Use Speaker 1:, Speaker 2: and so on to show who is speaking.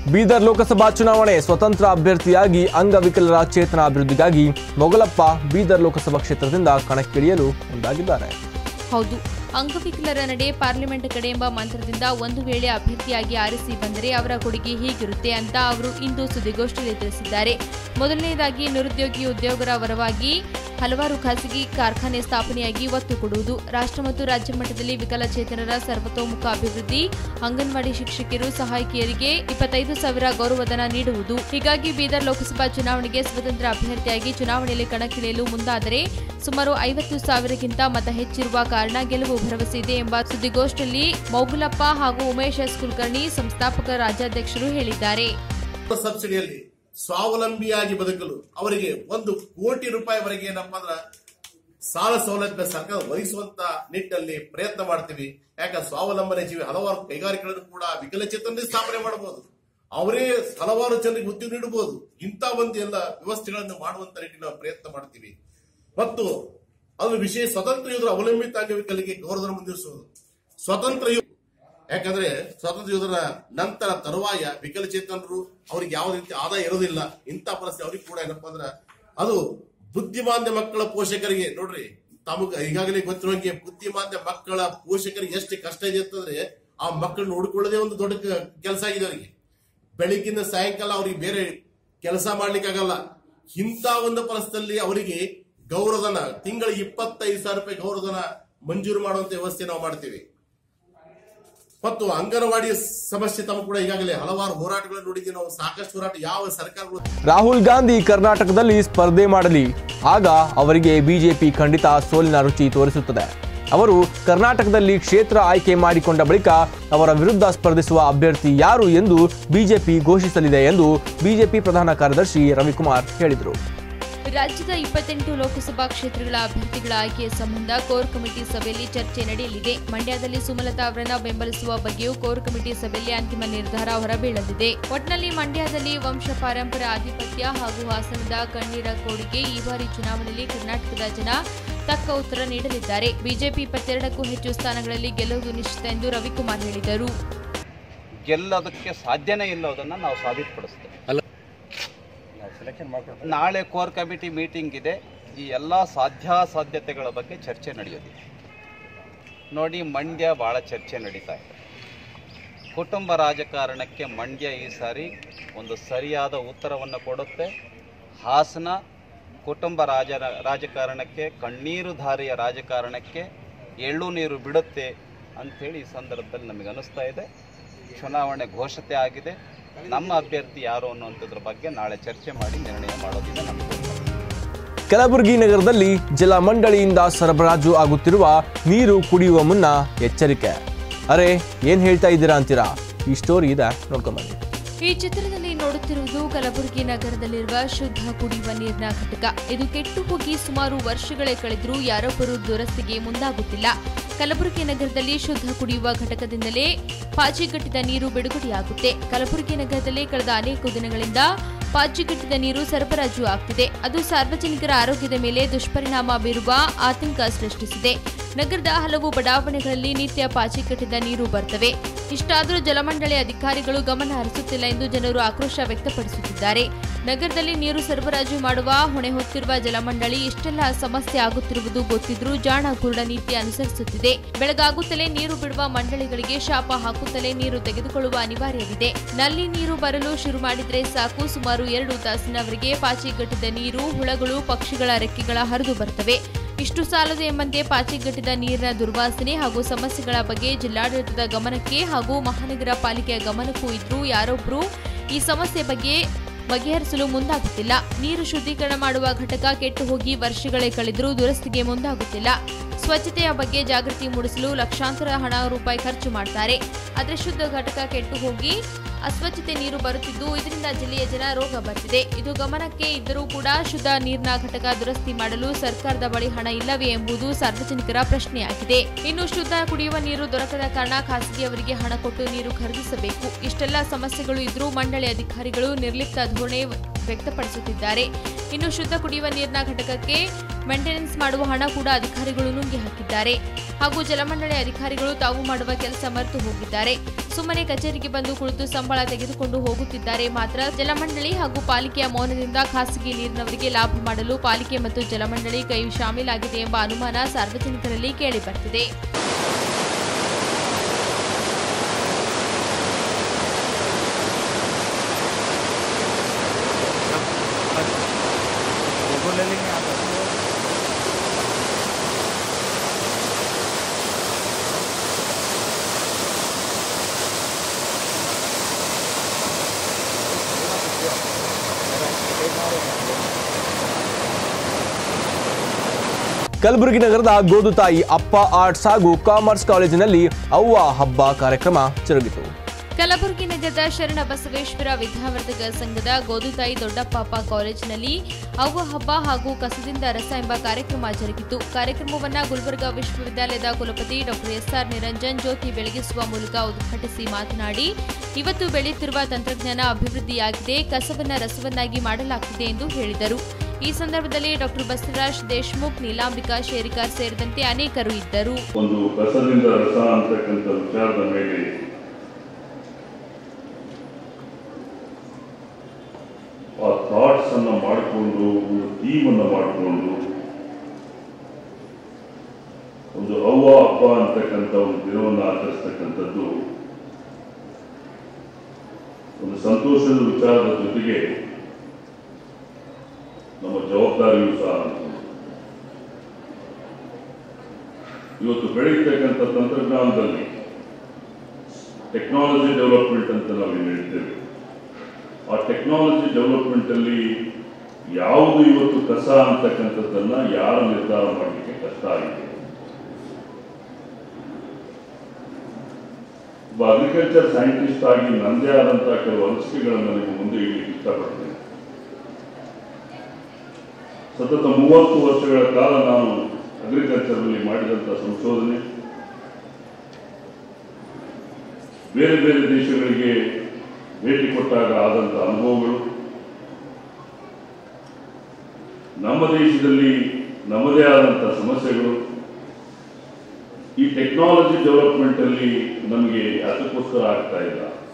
Speaker 1: ಬೀದರ್ ಲೋಕಸಭಾ ಚುನಾವಣೆ ಸ್ವತಂತ್ರ ಅಭ್ಯರ್ಥಿಯಾಗಿ ಅಂಗವಿಕಲರ ಚೇತನ ಅಭಿವೃದ್ಧಿಗಾಗಿ ಮೊಗಲಪ್ಪ ಬೀದರ್ ಲೋಕಸಭಾ ಕ್ಷೇತ್ರದಿಂದ ಕಣಕ್ಕಿಳಿಯಲು ಮುಂದಾಗಿದ್ದಾರೆ
Speaker 2: ಹೌದು ಅಂಗವಿಕಲರ ನಡೆ ಪಾರ್ಲಿಮೆಂಟ್ ಕಡೆ ಎಂಬ ಮಂತ್ರದಿಂದ ಒಂದು ವೇಳೆ ಅಭ್ಯರ್ಥಿಯಾಗಿ ಆರಿಸಿ ಬಂದರೆ ಅವರ ಕೊಡುಗೆ ಹೀಗಿರುತ್ತೆ ಅಂತ ಅವರು ಇಂದು ಸುದ್ದಿಗೋಷ್ಠಿಯಲ್ಲಿ ತಿಳಿಸಿದ್ದಾರೆ ಮೊದಲನೆಯದಾಗಿ ನಿರುದ್ಯೋಗಿ ಉದ್ಯೋಗರ ವರವಾಗಿ ಹಲವಾರು ಖಾಸಗಿ ಕಾರ್ಖಾನೆ ಸ್ಥಾಪನೆಯಾಗಿ ಒತ್ತು ಕೊಡುವುದು ರಾಷ್ಟ್ರ ಮತ್ತು ರಾಜ್ಯ ಮಟ್ಟದಲ್ಲಿ ವಿಕಲಚೇತನರ ಸರ್ವತೋಮುಖ ಅಭಿವೃದ್ಧಿ ಅಂಗನವಾಡಿ ಶಿಕ್ಷಕಿಯರು ಸಹಾಯಕಿಯರಿಗೆ ಇಪ್ಪತ್ತೈದು ಸಾವಿರ ಗೌರವಧನ ನೀಡುವುದು ಹೀಗಾಗಿ ಬೀದರ್ ಲೋಕಸಭಾ ಚುನಾವಣೆಗೆ ಸ್ವತಂತ್ರ ಅಭ್ಯರ್ಥಿಯಾಗಿ ಚುನಾವಣೆಯಲ್ಲಿ ಕಣಕ್ಕಿಳಿಯಲು ಮುಂದಾದರೆ ಸುಮಾರು ಐವತ್ತು ಸಾವಿರಕ್ಕಿಂತ ಮತ ಹೆಚ್ಚಿರುವ ಕಾರಣ ಗೆಲುವು ಭರವಸೆ ಇದೆ ಎಂಬ ಸುದ್ದಿಗೋಷ್ಠಿಯಲ್ಲಿ ಮೌಗುಲಪ್ಪ ಹಾಗೂ ಉಮೇಶ್ ಎಸ್ ಕುಲಕರ್ಣಿ ಸಂಸ್ಥಾಪಕ ರಾಜ್ಯಾಧ್ಯಕ್ಷರು ಹೇಳಿದ್ದಾರೆ
Speaker 3: ಸಬ್ಸಿಡಿಯಲ್ಲಿ ಸ್ವಾವಲಂಬಿಯಾಗಿ ಬದುಕಲು ಅವರಿಗೆ ಒಂದು ಕೋಟಿ ರೂಪಾಯಿವರೆಗೆ ಏನಪ್ಪಾ ಅಂದ್ರ ಸಾಲ ಸೌಲಭ್ಯ ಸರ್ಕಾರ ಒದಗಿಸುವಂತ ನಿಟ್ಟಿನಲ್ಲಿ ಪ್ರಯತ್ನ ಮಾಡ್ತೀವಿ ಯಾಕಂದ್ರೆ ಸ್ವಾವಲಂಬನೆ ಜೀವಿ ಹಲವಾರು ಕೈಗಾರಿಕೆಗಳನ್ನು ಕೂಡ ವಿಕಲಚೇತನ ಸ್ಥಾಪನೆ ಮಾಡಬಹುದು ಅವರೇ ಹಲವಾರು ಜನರಿಗೆ ಉದ್ಯೋಗ ನೀಡಬಹುದು ಇಂಥ ಒಂದು ಎಲ್ಲ ವ್ಯವಸ್ಥೆಗಳನ್ನು ಮಾಡುವಂತ ನಿಟ್ಟಿನ ಪ್ರಯತ್ನ ಮಾಡ್ತೀವಿ ಮತ್ತು ಅದು ವಿಶೇಷ ಸ್ವತಂತ್ರ ಯೋಧರ ಅವಲಂಬಿತ ಅಂಗವಿಕಲಿಗೆ ಗೌರವ ಮುಂದಿರಿಸುವುದು ಸ್ವತಂತ್ರ ಯೋ- ಯಾಕಂದ್ರೆ ಸ್ವಾತಂತ್ರ್ಯ ಯೋಧರ ನಂತರ ತರುವಾಯ ವಿಕಲಚೇತನರು ಅವ್ರಿಗೆ ಯಾವ ರೀತಿ ಆದಾಯ ಇರೋದಿಲ್ಲ ಇಂಥ ಪರಿಸ್ಥಿತಿ ಅವ್ರಿಗೆ ಕೂಡ ಏನಪ್ಪಾ ಅಂದ್ರೆ ಅದು ಬುದ್ಧಿಮಾಂದ್ಯ ಮಕ್ಕಳ ಪೋಷಕರಿಗೆ ನೋಡ್ರಿ ತಮಗ ಈಗಾಗಲೇ ಗೊತ್ತಿರೋಂಗೆ ಬುದ್ಧಿಮಾಂದ್ಯ ಮಕ್ಕಳ ಪೋಷಕರಿಗೆ ಎಷ್ಟು ಕಷ್ಟ ಇದೆ ಅಂತಂದ್ರೆ ಆ ಮಕ್ಕಳನ್ನ ನೋಡ್ಕೊಳ್ಳೋದೇ ಒಂದು ದೊಡ್ಡ ಕೆಲಸ ಆಗಿದೆ ಅವರಿಗೆ ಬೆಳಿಗ್ಗಿನ ಸಾಯಂಕಾಲ ಅವ್ರಿಗೆ ಬೇರೆ ಕೆಲಸ ಮಾಡ್ಲಿಕ್ಕಾಗಲ್ಲ ಇಂಥ ಒಂದು ಪರಿಸ್ಥಿತಿಯಲ್ಲಿ ಅವರಿಗೆ ಗೌರವಧನ ತಿಂಗಳ ಇಪ್ಪತ್ತೈದು ಸಾವಿರ ರೂಪಾಯಿ ಗೌರವಧನ ಮಂಜೂರು ಮಾಡುವಂತ ವ್ಯವಸ್ಥೆ ನಾವು ಮಾಡ್ತೀವಿ ಮತ್ತು ಅಂಗನವಾಡಿ ಸಮಸ್ಯೆ ತಮ್ಮ ಕೂಡ ಈಗಾಗಲೇ ಹಲವಾರು ಹೋರಾಟಗಳನ್ನು ನೋಡಿದ್ದೀವಿ ನಾವು ಸಾಕಷ್ಟು ಹೋರಾಟ ಯಾವ ಸರ್ಕಾರಗಳು
Speaker 1: ರಾಹುಲ್ ಗಾಂಧಿ ಕರ್ನಾಟಕದಲ್ಲಿ ಸ್ಪರ್ಧೆ ಮಾಡಲಿ ಆಗ ಅವರಿಗೆ ಬಿಜೆಪಿ ಖಂಡಿತ ಸೋಲಿನ ರುಚಿ ತೋರಿಸುತ್ತದೆ ಅವರು ಕರ್ನಾಟಕದಲ್ಲಿ ಕ್ಷೇತ್ರ ಆಯ್ಕೆ ಮಾಡಿಕೊಂಡ ಬಳಿಕ ಅವರ ವಿರುದ್ಧ ಸ್ಪರ್ಧಿಸುವ ಅಭ್ಯರ್ಥಿ ಯಾರು ಎಂದು ಬಿಜೆಪಿ ಘೋಷಿಸಲಿದೆ ಎಂದು ಬಿಜೆಪಿ ಪ್ರಧಾನ ಕಾರ್ಯದರ್ಶಿ ರವಿಕುಮಾರ್ ಹೇಳಿದರು
Speaker 2: ರಾಜ್ಯದ ಇಪ್ಪತ್ತೆಂಟು ಲೋಕಸಭಾ ಕ್ಷೇತ್ರಗಳ ಅಭ್ಯರ್ಥಿಗಳ ಆಯ್ಕೆಯ ಸಂಬಂಧ ಕೋರ್ ಕಮಿಟಿ ಸಭೆಯಲ್ಲಿ ಚರ್ಚೆ ನಡೆಯಲಿದೆ ಮಂಡ್ಯದಲ್ಲಿ ಸುಮಲತಾ ಅವರನ್ನ ಬೆಂಬಲಿಸುವ ಬಗ್ಗೆಯೂ ಕೋರ್ ಕಮಿಟಿ ಸಭೆಯಲ್ಲಿ ಅಂತಿಮ ನಿರ್ಧಾರ ಹೊರಬೀಳಲಿದೆ ಒಟ್ನಲ್ಲಿ ಮಂಡ್ಯದಲ್ಲಿ ವಂಶ ಪಾರಂಪರ ಆಧಿಪತ್ಯ ಹಾಗೂ ಹಾಸನದ ಕಣ್ಣೀರ ಕೋಡಿಗೆ ಈ ಬಾರಿ ಚುನಾವಣೆಯಲ್ಲಿ ಕರ್ನಾಟಕದ ಜನ ತಕ್ಕ ಉತ್ತರ ನೀಡಲಿದ್ದಾರೆ ಬಿಜೆಪಿ ಇಪ್ಪತ್ತೆರಡಕ್ಕೂ ಹೆಚ್ಚು ಸ್ಥಾನಗಳಲ್ಲಿ ಗೆಲ್ಲುವುದು ನಿಶ್ಚಿತ ಎಂದು ರವಿಕುಮಾರ್ ಹೇಳಿದರು
Speaker 4: ಗೆಲ್ಲೋದಕ್ಕೆ ಸಾಧ್ಯನೇ ಇಲ್ಲೋದನ್ನು ನಾವು ಸಾಬೀತುಪಡಿಸ್ತೇವೆ ನಾಳೆ ಕೋರ್ ಕಮಿಟಿ ಮೀಟಿಂಗ್ ಇದೆ ಈ ಎಲ್ಲ ಸಾಧ್ಯಾಸಾಧ್ಯತೆಗಳ ಬಗ್ಗೆ ಚರ್ಚೆ ನಡೆಯೋದಿದೆ ನೋಡಿ ಮಂಡ್ಯ ಭಾಳ ಚರ್ಚೆ ನಡೀತಾ ಇದೆ ಕುಟುಂಬ ರಾಜಕಾರಣಕ್ಕೆ ಮಂಡ್ಯ ಈ ಸಾರಿ ಒಂದು ಸರಿಯಾದ ಉತ್ತರವನ್ನು ಕೊಡುತ್ತೆ ಹಾಸನ ಕುಟುಂಬ ರಾಜ ರಾಜಕಾರಣಕ್ಕೆ ಕಣ್ಣೀರು ಧಾರೆಯ ರಾಜಕಾರಣಕ್ಕೆ ಎಳ್ಳು ನೀರು ಬಿಡುತ್ತೆ ಅಂಥೇಳಿ ಈ ಸಂದರ್ಭದಲ್ಲಿ ನಮಗೆ ಅನಿಸ್ತಾ ಇದೆ ಚುನಾವಣೆ ಘೋಷಣೆ ಆಗಿದೆ ನಮ್ಮ ಅಭ್ಯರ್ಥಿ ಯಾರು ಅನ್ನುವಂಥದ್ರ ಬಗ್ಗೆ ನಾಳೆ ಚರ್ಚೆ ಮಾಡಿ ನಿರ್ಣಯ ಮಾಡೋದಿದೆ ನಮಗೆ
Speaker 1: ಕಲಬುರಗಿ ನಗರದಲ್ಲಿ ಜಲಮಂಡಳಿಯಿಂದ ಸರಬರಾಜು ಆಗುತ್ತಿರುವ ನೀರು ಕುಡಿಯುವ ಮುನ್ನ ಎಚ್ಚರಿಕೆ ಅರೆ ಏನ್ ಹೇಳ್ತಾ ಇದ್ದೀರಾ ಅಂತೀರಾ ಈ ಸ್ಟೋರಿ ಇದೆ ನೋಡ್ಕೊಂಬನ್ನಿ
Speaker 2: ಈ ಚಿತ್ರದಲ್ಲಿ ನೋಡುತ್ತಿರುವುದು ಕಲಬುರಗಿ ನಗರದಲ್ಲಿರುವ ಶುದ್ಧ ಕುಡಿಯುವ ನೀರಿನ ಘಟಕ ಇದು ಕೆಟ್ಟು ಹೋಗಿ ಸುಮಾರು ವರ್ಷಗಳೇ ಕಳೆದರೂ ಯಾರೊಬ್ಬರು ದುರಸ್ತಿಗೆ ಮುಂದಾಗುತ್ತಿಲ್ಲ ಕಲಬುರಗಿ ನಗರದಲ್ಲಿ ಶುದ್ಧ ಕುಡಿಯುವ ಘಟಕದಿಂದಲೇ ಪಾಚಿಗಟ್ಟಿದ ನೀರು ಬಿಡುಗಡೆಯಾಗುತ್ತೆ ಕಲಬುರಗಿ ನಗರದಲ್ಲಿ ಕಳೆದ ಅನೇಕ ದಿನಗಳಿಂದ ಪಾಚಿಗಟ್ಟಿದ ನೀರು ಸರಬರಾಜು ಆಗ್ತಿದೆ ಅದು ಸಾರ್ವಜನಿಕರ ಆರೋಗ್ಯದ ಮೇಲೆ ದುಷ್ಪರಿಣಾಮ ಬೀರುವ ಆತಂಕ ಸೃಷ್ಟಿಸಿದೆ ನಗರದ ಹಲವು ಬಡಾವಣೆಗಳಲ್ಲಿ ನಿತ್ಯ ಪಾಚಿಗಟ್ಟಿದ ನೀರು ಬರ್ತವೆ ಇಷ್ಟಾದರೂ ಜಲಮಂಡಳಿ ಅಧಿಕಾರಿಗಳು ಗಮನ ಹರಿಸುತ್ತಿಲ್ಲ ಎಂದು ಜನರು ಆಕ್ರೋಶ ವ್ಯಕ್ತಪಡಿಸುತ್ತಿದ್ದಾರೆ ನಗರದಲ್ಲಿ ನೀರು ಸರಬರಾಜು ಮಾಡುವ ಹೊಣೆ ಹೊತ್ತಿರುವ ಜಲಮಂಡಳಿ ಇಷ್ಟೆಲ್ಲ ಸಮಸ್ಯೆ ಆಗುತ್ತಿರುವುದು ಗೊತ್ತಿದ್ರೂ ಜಾಣ ಕುರುಡ ನೀತಿ ಅನುಸರಿಸುತ್ತಿದೆ ಬೆಳಗಾಗುತ್ತಲೇ ನೀರು ಬಿಡುವ ಮಂಡಳಿಗಳಿಗೆ ಶಾಪ ಹಾಕುತ್ತಲೇ ನೀರು ತೆಗೆದುಕೊಳ್ಳುವ ಅನಿವಾರ್ಯವಿದೆ ನಲ್ಲಿ ನೀರು ಬರಲು ಶುರು ಮಾಡಿದ್ರೆ ಸಾಕು ಸುಮಾರು ಎರಡು ತಾಸಿನವರೆಗೆ ಪಾಚಿಗಟ್ಟಿದ ನೀರು ಹುಳಗಳು ಪಕ್ಷಿಗಳ ರೆಕ್ಕೆಗಳ ಹರಿದು ಬರ್ತವೆ ಇಷ್ಟು ಸಾಲದು ಎಂಬಂತೆ ಪಾಚಿಗಟ್ಟಿದ ನೀರಿನ ದುರ್ವಾಸನೆ ಹಾಗೂ ಸಮಸ್ಯೆಗಳ ಬಗ್ಗೆ ಜಿಲ್ಲಾಡಳಿತದ ಗಮನಕ್ಕೆ ಹಾಗೂ ಮಹಾನಗರ ಪಾಲಿಕೆಯ ಗಮನಕ್ಕೂ ಇದ್ರೂ ಯಾರೊಬ್ಬರೂ ಈ ಸಮಸ್ಯೆ ಬಗ್ಗೆ ಬಗೆಹರಿಸಲು ಮುಂದಾಗುತ್ತಿಲ್ಲ ನೀರು ಶುದ್ಧೀಕರಣ ಮಾಡುವ ಘಟಕ ಕೆಟ್ಟು ಹೋಗಿ ವರ್ಷಗಳೇ ಕಳೆದರೂ ದುರಸ್ತಿಗೆ ಮುಂದಾಗುತ್ತಿಲ್ಲ ಸ್ವಚ್ಛತೆಯ ಬಗ್ಗೆ ಜಾಗೃತಿ ಮೂಡಿಸಲು ಲಕ್ಷಾಂತರ ಹಣ ರೂಪಾಯಿ ಖರ್ಚು ಮಾಡ್ತಾರೆ ಆದರೆ ಶುದ್ಧ ಘಟಕ ಕೆಟ್ಟು ಹೋಗಿ ಅಸ್ವಚ್ಛತೆ ನೀರು ಬರುತ್ತಿದ್ದು ಇದರಿಂದ ಜಿಲ್ಲೆಯ ಜನ ರೋಗ ಬರ್ತಿದೆ ಇದು ಗಮನಕ್ಕೆ ಇದ್ದರೂ ಕೂಡ ಶುದ್ಧ ನೀರಿನ ಘಟಕ ದುರಸ್ತಿ ಮಾಡಲು ಸರ್ಕಾರದ ಬಳಿ ಹಣ ಇಲ್ಲವೇ ಎಂಬುದು ಸಾರ್ವಜನಿಕರ ಪ್ರಶ್ನೆಯಾಗಿದೆ ಇನ್ನು ಶುದ್ಧ ಕುಡಿಯುವ ನೀರು ದೊರಕದ ಕಾರಣ ಖಾಸಗಿಯವರಿಗೆ ಹಣ ಕೊಟ್ಟು ನೀರು ಖರೀದಿಸಬೇಕು ಇಷ್ಟೆಲ್ಲ ಸಮಸ್ಯೆಗಳು ಇದ್ರೂ ಮಂಡಳಿ ಅಧಿಕಾರಿಗಳು ನಿರ್ಲಿಪ್ತ ಧೋರಣೆ ವ್ಯಕ್ತಪಡಿಸುತ್ತಿದ್ದಾರೆ ಇನ್ನು ಶುದ್ಧ ಕುಡಿಯುವ ನೀರಿನ ಘಟಕಕ್ಕೆ ಮೇಂಟೆನೆನ್ಸ್ ಮಾಡುವ ಹಣ ಕೂಡ ಅಧಿಕಾರಿಗಳು ನುಂಗಿ ಹಾಕಿದ್ದಾರೆ ಹಾಗೂ ಜಲಮಂಡಳಿ ಅಧಿಕಾರಿಗಳು ತಾವು ಮಾಡುವ ಕೆಲಸ ಮರೆತು ಹೋಗಿದ್ದಾರೆ ಸುಮ್ಮನೆ ಕಚೇರಿಗೆ ಬಂದು ಕುಳಿತು ಸಂಬಳ ತೆಗೆದುಕೊಂಡು ಹೋಗುತ್ತಿದ್ದಾರೆ ಮಾತ್ರ ಜಲಮಂಡಳಿ ಹಾಗೂ ಪಾಲಿಕೆಯ ಮೌನದಿಂದ ಖಾಸಗಿ ನೀರಿನವರಿಗೆ ಲಾಭ ಮಾಡಲು ಪಾಲಿಕೆ ಮತ್ತು ಜಲಮಂಡಳಿ ಕೈ ಶಾಮೀಲಾಗಿದೆ ಎಂಬ ಅನುಮಾನ ಸಾರ್ವಜನಿಕರಲ್ಲಿ ಕೇಳಿಬರ್ತಿದೆ
Speaker 1: ಕಲಬುರಗಿ ನಗರದ ಗೋದುತಾಯಿ ಅಪ್ಪ ಆರ್ಟ್ಸ್ ಹಾಗೂ ಕಾಮರ್ಸ್ ಕಾಲೇಜಿನಲ್ಲಿ ಅವ್ವ ಹಬ್ಬ ಕಾರ್ಯಕ್ರಮ ಜರುಗಿತು
Speaker 2: ಕಲಬುರಗಿ ನಗರದ ಶರಣ ಬಸವೇಶ್ವರ ವಿದ್ಯಾವರ್ಧಕ ಸಂಘದ ಗೋದುತಾಯಿ ದೊಡ್ಡಪ್ಪಾಪ ಕಾಲೇಜಿನಲ್ಲಿ ಅವ್ವ ಹಬ್ಬ ಹಾಗೂ ಕಸದಿಂದ ರಸ ಎಂಬ ಕಾರ್ಯಕ್ರಮ ಜರುಗಿತು ಕಾರ್ಯಕ್ರಮವನ್ನು ಗುಲ್ಬರ್ಗಾ ವಿಶ್ವವಿದ್ಯಾಲಯದ ಕುಲಪತಿ ಡಾಕ್ಟರ್ ಎಸ್ಆರ್ ನಿರಂಜನ್ ಜ್ಯೋತಿ ಬೆಳಗಿಸುವ ಮೂಲಕ ಉದ್ಘಾಟಿಸಿ ಮಾತನಾಡಿ ಇವತ್ತು ಬೆಳೆಯುತ್ತಿರುವ ತಂತ್ರಜ್ಞಾನ ಅಭಿವೃದ್ಧಿಯಾಗಿದೆ ಕಸವನ್ನ ರಸವನ್ನಾಗಿ ಮಾಡಲಾಗ್ತಿದೆ ಎಂದು ಹೇಳಿದರು ಈ ಸಂದರ್ಭದಲ್ಲಿ ಡಾಕ್ಟರ್ ಬಸವರಾಜ್ ದೇಶ್ಮುಖ್ ನೀಲಾಂಬಿಕಾ ಶೇರಿಕಾರ್ ಸೇರಿದಂತೆ ಅನೇಕರು ಇದ್ದರು
Speaker 5: ಒಂದು ಕಸದಿಂದ ರಸ ಅಂತಕ್ಕಂಥ ವಿಚಾರದ ಮೇಲೆ ಆ ಥಾಟ್ಸ್ ಅನ್ನ ಮಾಡಿಕೊಂಡು ಒಂದು ಥೀಮ್ ಅನ್ನ ಮಾಡಿಕೊಂಡು ಒಂದು ಅವ್ವ ಹಬ್ಬ ಅಂತಕ್ಕಂಥ ಒಂದು ದಿನವನ್ನು ಆಚರಿಸ್ತಕ್ಕಂಥದ್ದು ಒಂದು ಸಂತೋಷದ ವಿಚಾರದ ಜೊತೆಗೆ ನಮ್ಮ ಜವಾಬ್ದಾರಿಯೂ ಸಹ ಅನ್ಕೊಂಡು ಇವತ್ತು ಬೆಳೀತಕ್ಕಂಥ ತಂತ್ರಜ್ಞಾನದಲ್ಲಿ ಟೆಕ್ನಾಲಜಿ ಡೆವಲಪ್ಮೆಂಟ್ ಅಂತ ನಾವು ಏನು ಹೇಳ್ತೇವೆ ಆ ಟೆಕ್ನಾಲಜಿ ಡೆವಲಪ್ಮೆಂಟ್ ಅಲ್ಲಿ ಯಾವುದು ಇವತ್ತು ಕಸ ಅಂತಕ್ಕಂಥದ್ದನ್ನ ಯಾರು ನಿರ್ಧಾರ ಮಾಡಲಿಕ್ಕೆ ಕಷ್ಟ ಆಗಿದೆ ಒಬ್ಬ ಅಗ್ರಿಕಲ್ಚರ್ ಸೈಂಟಿಸ್ಟ್ ಆಗಿ ನನ್ನದೇ ಆದಂತಹ ಕೆಲವು ಅನಿಸಿಕೆಗಳನ್ನು ನಿಮಗೆ ಮುಂದೆ ಇಡಲಿಕ್ಕೆ ಇಷ್ಟಪಡ್ತೇನೆ ಸತತ ಮೂವತ್ತು ವರ್ಷಗಳ ಕಾಲ ನಾನು ಅಗ್ರಿಕಲ್ಚರ್ ಅಲ್ಲಿ ಮಾಡಿದಂಥ ಸಂಶೋಧನೆ ಬೇರೆ ಬೇರೆ ದೇಶಗಳಿಗೆ ಭೇಟಿ ಕೊಟ್ಟಾಗ ಆದಂಥ ಅನುಭವಗಳು ನಮ್ಮ ದೇಶದಲ್ಲಿ ನಮ್ಮದೇ ಆದಂಥ ಸಮಸ್ಯೆಗಳು ಈ ಟೆಕ್ನಾಲಜಿ ಡೆವಲಪ್ಮೆಂಟ್ ಅಲ್ಲಿ ನಮಗೆ ಅದಕ್ಕೋಸ್ಕರ ಆಗ್ತಾ ಇಲ್ಲ